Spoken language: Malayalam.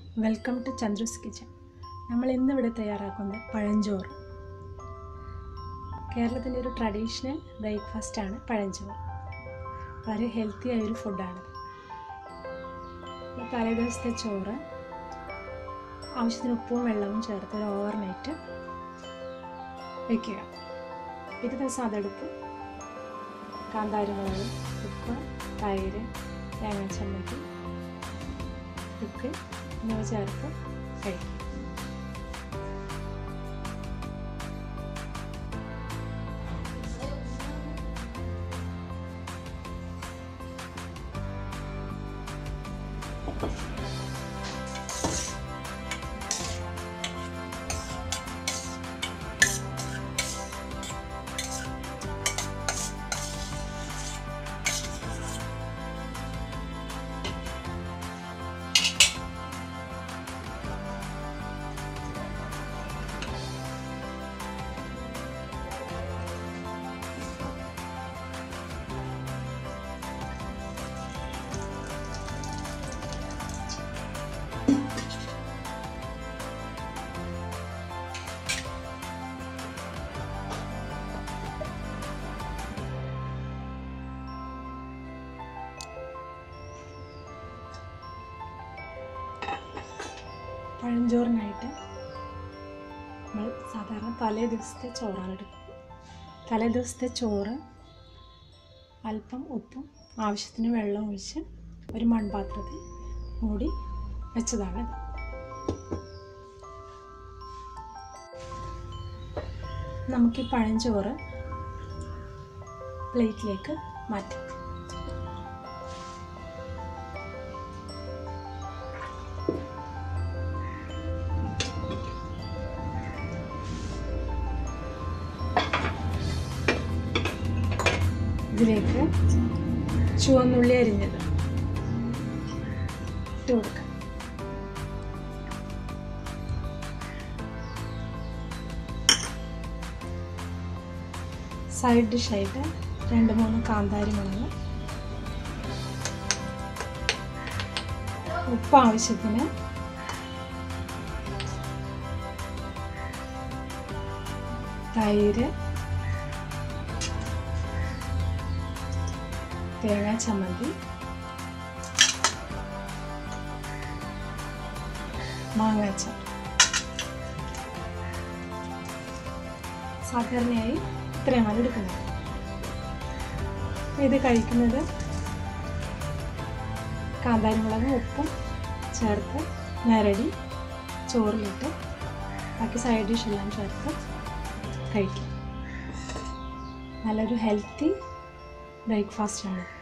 വെൽക്കം ടു ചന്ദ്രൂസ് കിച്ചൺ നമ്മൾ ഇന്നിവിടെ തയ്യാറാക്കുന്നത് പഴഞ്ചോറ് കേരളത്തിൻ്റെ ഒരു ട്രഡീഷണൽ ബ്രേക്ക്ഫാസ്റ്റാണ് പഴഞ്ചോറ് വളരെ ഹെൽത്തി ആയൊരു ഫുഡാണ് തലേ ദിവസത്തെ ചോറ് ആവശ്യത്തിന് ഉപ്പും വെള്ളവും ചേർത്ത് ഒരു ഓവർനൈറ്റ് വയ്ക്കുക പിറ്റേ ദിവസം അതെടുത്ത് കാന്താരിമുളക് ഉപ്പ് തൈര് തേങ്ങ ചമ്മന്തി ഉപ്പ് എന്നിവ ചേർത്ത് കഴിക്കും പഴഞ്ചോറിനായിട്ട് നമ്മൾ സാധാരണ തലേ ദിവസത്തെ ചോറാണ് എടുക്കുന്നത് തലേ ദിവസത്തെ ചോറ് അല്പം ഉപ്പും ആവശ്യത്തിന് വെള്ളം ഒഴിച്ച് ഒരു മൺപാത്രത്തിൽ മൂടി വെച്ചതാണ് ഇത് നമുക്ക് ഈ പഴഞ്ചോറ് പ്ലേറ്റിലേക്ക് മാറ്റാം ഇതിലേക്ക് ചുവന്നുള്ളി അരിഞ്ഞത് ഇട്ട് കൊടുക്കാം സൈഡ് ഡിഷായിട്ട് രണ്ട് മൂന്ന് കാന്താരി മുളക് ഉപ്പ് ആവശ്യത്തിന് തൈര് തേങ്ങാ ചമ്മന്തി മാങ്ങാച്ചാർ സാധാരണയായി ഇത്രയുമാണ് എടുക്കുന്നത് ഇത് കഴിക്കുന്നത് കാന്താരിമുളകും ഉപ്പും ചേർത്ത് ഞരടി ചോറിലിട്ട് ബാക്കി സൈഡ് ഡിഷ് എല്ലാം ചേർത്ത് കഴിക്കും നല്ലൊരു ഹെൽത്തി ബ്രേക്ക്ഫാസ്റ്റാണ്